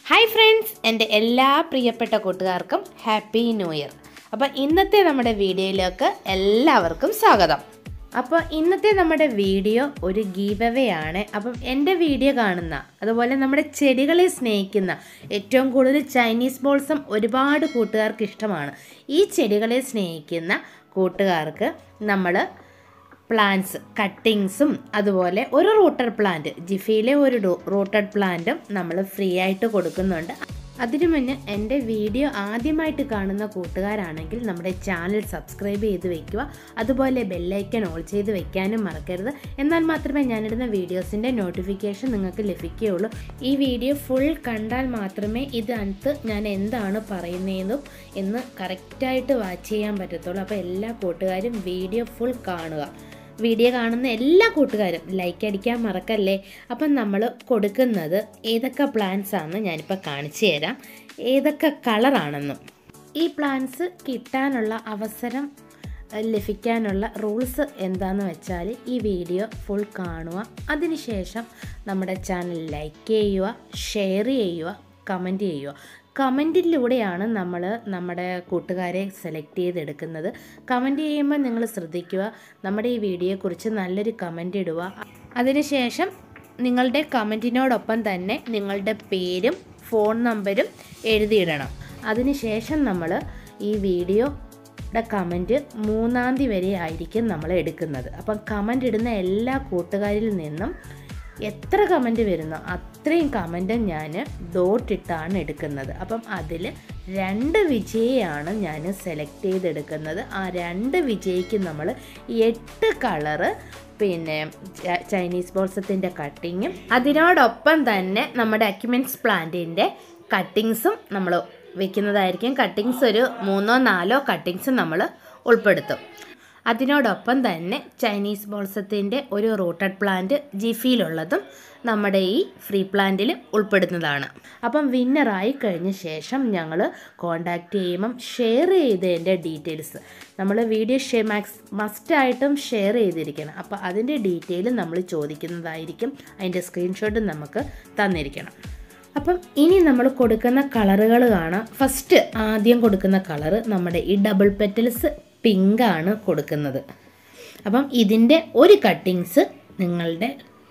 hi friends എൻ്റെ എല്ലാ പ്രിയപ്പെട്ട കൂട്ടുകാർക്കും ഹാപ്പി ന്യൂ ഇയർ അപ്പോൾ ഇന്നത്തെ നമ്മുടെ വീഡിയോയിലേക്ക് എല്ലാവർക്കും സ്വാഗതം അപ്പോൾ ഇന്നത്തെ നമ്മുടെ വീഡിയോ ഒരു ഗീവ് അവേ ആണ് അപ്പം എൻ്റെ വീഡിയോ കാണുന്ന അതുപോലെ നമ്മുടെ ചെടികളെ സ്നേഹിക്കുന്ന ഏറ്റവും കൂടുതൽ ചൈനീസ് ബോൾസം ഒരുപാട് കൂട്ടുകാർക്ക് ഇഷ്ടമാണ് ഈ ചെടികളെ സ്നേഹിക്കുന്ന കൂട്ടുകാർക്ക് നമ്മൾ പ്ലാന്റ്സ് കട്ടിങ്സും അതുപോലെ ഒരു റൂട്ടഡ് പ്ലാന്റ് ജിഫിയിലെ ഒരു റൂട്ടഡ് പ്ലാന്റും നമ്മൾ ഫ്രീ ആയിട്ട് കൊടുക്കുന്നുണ്ട് അതിനു മുന്നേ എൻ്റെ വീഡിയോ ആദ്യമായിട്ട് കാണുന്ന കൂട്ടുകാരാണെങ്കിൽ നമ്മുടെ ചാനൽ സബ്സ്ക്രൈബ് ചെയ്ത് വെക്കുക അതുപോലെ ബെല്ലൈക്കൻ ഓൾ ചെയ്ത് വെക്കാനും മറക്കരുത് എന്നാൽ മാത്രമേ ഞാനിടുന്ന വീഡിയോസിൻ്റെ നോട്ടിഫിക്കേഷൻ നിങ്ങൾക്ക് ലഭിക്കുകയുള്ളൂ ഈ വീഡിയോ ഫുൾ കണ്ടാൽ മാത്രമേ ഇതിനകത്ത് ഞാൻ എന്താണ് പറയുന്നതെന്നും എന്ന് കറക്റ്റായിട്ട് വാച്ച് ചെയ്യാൻ പറ്റത്തുള്ളൂ അപ്പോൾ എല്ലാ കൂട്ടുകാരും വീഡിയോ ഫുൾ കാണുക വീഡിയോ കാണുന്ന എല്ലാ കൂട്ടുകാരും ലൈക്ക് അടിക്കാൻ മറക്കല്ലേ അപ്പം നമ്മൾ കൊടുക്കുന്നത് ഏതൊക്കെ പ്ലാന്റ്സ് ആണെന്ന് ഞാനിപ്പോൾ കാണിച്ചു തരാം ഏതൊക്കെ കളറാണെന്നും ഈ പ്ലാന്റ്സ് കിട്ടാനുള്ള അവസരം അഹ് ലഭിക്കാനുള്ള റൂൾസ് എന്താണെന്ന് വെച്ചാൽ ഈ വീഡിയോ ഫുൾ കാണുക അതിനുശേഷം നമ്മുടെ ചാനൽ ലൈക്ക് ചെയ്യുക ഷെയർ ചെയ്യുക കമൻറ്റ് ചെയ്യുക കമൻറ്റിലൂടെയാണ് നമ്മൾ നമ്മുടെ കൂട്ടുകാരെ സെലക്ട് ചെയ്തെടുക്കുന്നത് കമൻറ്റ് ചെയ്യുമ്പോൾ നിങ്ങൾ ശ്രദ്ധിക്കുക നമ്മുടെ ഈ വീഡിയോയെക്കുറിച്ച് നല്ലൊരു കമൻറ്റ് ഇടുക അതിനുശേഷം നിങ്ങളുടെ കമൻറ്റിനോടൊപ്പം തന്നെ നിങ്ങളുടെ പേരും ഫോൺ നമ്പരും എഴുതിയിടണം അതിനുശേഷം നമ്മൾ ഈ വീഡിയോ യുടെ കമൻറ്റ് മൂന്നാം തീയതി വരെ ആയിരിക്കും നമ്മൾ എടുക്കുന്നത് അപ്പം കമൻ്റ് ഇടുന്ന എല്ലാ കൂട്ടുകാരിൽ നിന്നും എത്ര കമൻറ്റ് വരുന്നോ അത്രയും കമൻറ്റും ഞാൻ ഡോട്ടിട്ടാണ് എടുക്കുന്നത് അപ്പം അതിൽ രണ്ട് വിജയിയാണ് ഞാൻ സെലക്ട് ചെയ്തെടുക്കുന്നത് ആ രണ്ട് വിജയിക്ക് നമ്മൾ എട്ട് കളറ് പിന്നെ ച- ചൈനീസ് ബോൾസത്തിൻ്റെ കട്ടിങ്ങും അതിനോടൊപ്പം തന്നെ നമ്മുടെ അക്യുമെൻസ് പ്ലാന്റിൻ്റെ കട്ടിങ്സും നമ്മൾ വെക്കുന്നതായിരിക്കും കട്ടിങ്സ് ഒരു മൂന്നോ നാലോ കട്ടിങ്സ് നമ്മൾ ഉൾപ്പെടുത്തും അതിനോടൊപ്പം തന്നെ ചൈനീസ് ബോൾസത്തിൻ്റെ ഒരു റൂട്ടഡ് പ്ലാന്റ് ജിഫിയിലുള്ളതും നമ്മുടെ ഈ ഫ്രീ പ്ലാന്റിൽ ഉൾപ്പെടുന്നതാണ് അപ്പം വിന്നറായി കഴിഞ്ഞ ശേഷം ഞങ്ങൾ കോണ്ടാക്ട് ചെയ്യുമ്പം ഷെയർ ചെയ്തതിൻ്റെ ഡീറ്റെയിൽസ് നമ്മൾ വീഡിയോ ഷെ മാക്സ് മസ്റ്റായിട്ടും ഷെയർ ചെയ്തിരിക്കണം അപ്പോൾ അതിൻ്റെ ഡീറ്റെയിൽ നമ്മൾ ചോദിക്കുന്നതായിരിക്കും അതിൻ്റെ സ്ക്രീൻഷോട്ട് നമുക്ക് തന്നിരിക്കണം അപ്പം ഇനി നമ്മൾ കൊടുക്കുന്ന കളറുകൾ കാണാം ഫസ്റ്റ് ആദ്യം കൊടുക്കുന്ന കളറ് നമ്മുടെ ഈ ഡബിൾ പെറ്റൽസ് പിങ്കാണ് കൊടുക്കുന്നത് അപ്പം ഇതിൻ്റെ ഒരു കട്ടിങ്സ് നിങ്ങളുടെ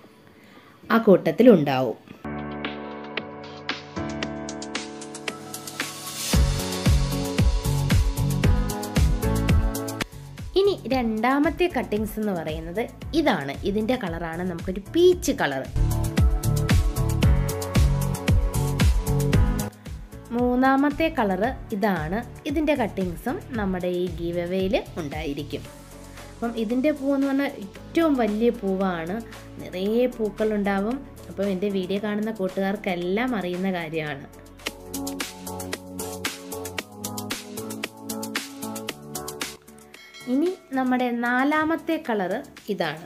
ആ കൂട്ടത്തിലുണ്ടാവും ഇനി രണ്ടാമത്തെ കട്ടിങ്സ് എന്ന് പറയുന്നത് ഇതാണ് ഇതിൻ്റെ കളറാണ് നമുക്കൊരു പീച്ച് കളർ മൂന്നാമത്തെ കളറ് ഇതാണ് ഇതിൻ്റെ കട്ടിങ്സും നമ്മുടെ ഈ ഗീവവേയിൽ ഉണ്ടായിരിക്കും അപ്പം ഇതിൻ്റെ പൂവെന്ന് പറഞ്ഞാൽ ഏറ്റവും വലിയ പൂവാണ് നിറയെ പൂക്കളുണ്ടാവും അപ്പം എൻ്റെ വീഡിയോ കാണുന്ന കൂട്ടുകാർക്കെല്ലാം അറിയുന്ന കാര്യമാണ് ഇനി നമ്മുടെ നാലാമത്തെ കളറ് ഇതാണ്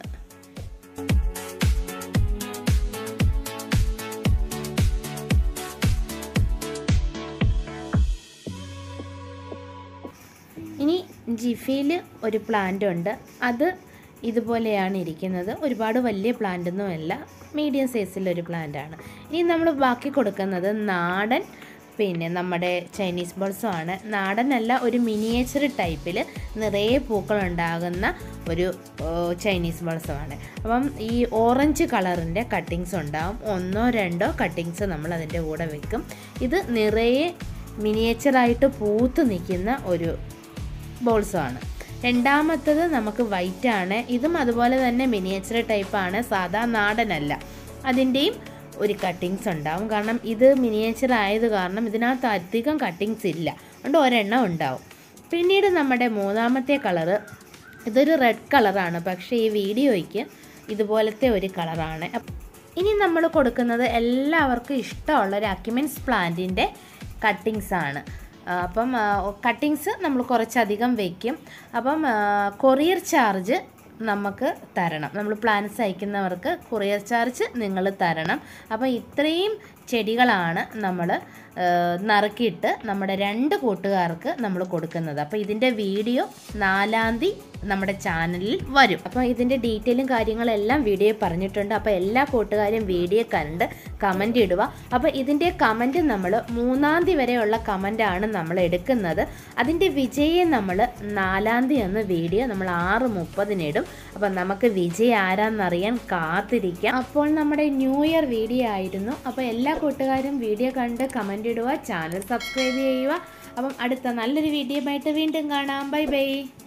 ഇനി ജിഫിയിൽ ഒരു പ്ലാന്റ് ഉണ്ട് അത് ഇതുപോലെയാണ് ഇരിക്കുന്നത് ഒരുപാട് വലിയ പ്ലാന്റ് ഒന്നുമല്ല മീഡിയം സൈസിലൊരു പ്ലാന്റ് ആണ് ഇനി നമ്മൾ ബാക്കി കൊടുക്കുന്നത് നാടൻ പിന്നെ നമ്മുടെ ചൈനീസ് ബോൾസും ആണ് നാടനല്ല ഒരു മിനിയേച്ചർ ടൈപ്പിൽ നിറയെ പൂക്കളുണ്ടാകുന്ന ഒരു ഓ, ചൈനീസ് ബോൾസുമാണ് അപ്പം ഈ ഓറഞ്ച് കളറിൻ്റെ കട്ടിങ്സ് ഉണ്ടാവും ഒന്നോ രണ്ടോ കട്ടിങ്സ് നമ്മൾ അതിൻ്റെ കൂടെ വെക്കും ഇത് നിറയെ മിനിയേച്ചറായിട്ട് പൂത്ത് നിൽക്കുന്ന ഒരു ബോൾസുമാണ് രണ്ടാമത്തത് നമുക്ക് വൈറ്റ് ആണ് ഇതും അതുപോലെ തന്നെ മിനിയേച്ചർ ടൈപ്പാണ് സാധാ നാടനല്ല അതിൻ്റെയും ഒരു കട്ടിങ്സ് ഉണ്ടാവും കാരണം ഇത് മിനിയേച്ചർ ആയത് കാരണം ഇതിനകത്ത് അധികം കട്ടിങ്സ് ഇല്ല അതുകൊണ്ട് ഒരെണ്ണം ഉണ്ടാവും പിന്നീട് നമ്മുടെ മൂന്നാമത്തെ കളറ് ഇതൊരു റെഡ് കളറാണ് പക്ഷേ ഈ വീഡിയോയ്ക്ക് ഇതുപോലത്തെ ഒരു കളറാണ് ഇനി നമ്മൾ കൊടുക്കുന്നത് എല്ലാവർക്കും ഇഷ്ടമുള്ള ഒരു അക്യുമെൻസ് പ്ലാന്റിൻ്റെ കട്ടിങ്സ് ആണ് ആ, അപ്പം കട്ടിങ്സ് നമ്മൾ കുറച്ചധികം വയ്ക്കും അപ്പം കൊറിയർ ചാർജ് നമുക്ക് തരണം നമ്മൾ പ്ലാൻസ് അയക്കുന്നവർക്ക് കൊറിയർ ചാർജ് നിങ്ങൾ തരണം അപ്പോൾ ഇത്രയും ചെടികളാണ് നമ്മൾ നറുക്കിയിട്ട് നമ്മുടെ രണ്ട് കൂട്ടുകാർക്ക് നമ്മൾ കൊടുക്കുന്നത് അപ്പോൾ ഇതിൻ്റെ വീഡിയോ നാലാം തീയതി നമ്മുടെ ചാനലിൽ വരും അപ്പോൾ ഇതിൻ്റെ ഡീറ്റെയിലും കാര്യങ്ങളെല്ലാം വീഡിയോ പറഞ്ഞിട്ടുണ്ട് അപ്പോൾ എല്ലാ കൂട്ടുകാരും വീഡിയോ കണ്ട് കമൻ്റ് ഇടുക അപ്പോൾ ഇതിൻ്റെ കമൻറ്റ് നമ്മൾ മൂന്നാം തീയതി വരെയുള്ള കമൻ്റാണ് നമ്മൾ എടുക്കുന്നത് അതിൻ്റെ വിജയം നമ്മൾ നാലാം തീയതി എന്ന വീഡിയോ നമ്മൾ ആറ് മുപ്പതിനിടും അപ്പം നമുക്ക് വിജയം ആരാന്നറിയാൻ കാത്തിരിക്കാം അപ്പോൾ നമ്മുടെ ന്യൂ ഇയർ വീഡിയോ ആയിരുന്നു അപ്പോൾ എല്ലാ കൂട്ടുകാരും വീഡിയോ കണ്ട് കമൻ്റ് ഇടുക ചാനൽ സബ്സ്ക്രൈബ് ചെയ്യുക അപ്പം അടുത്ത നല്ലൊരു വീഡിയോ ആയിട്ട് വീണ്ടും കാണാം ബൈ ബൈ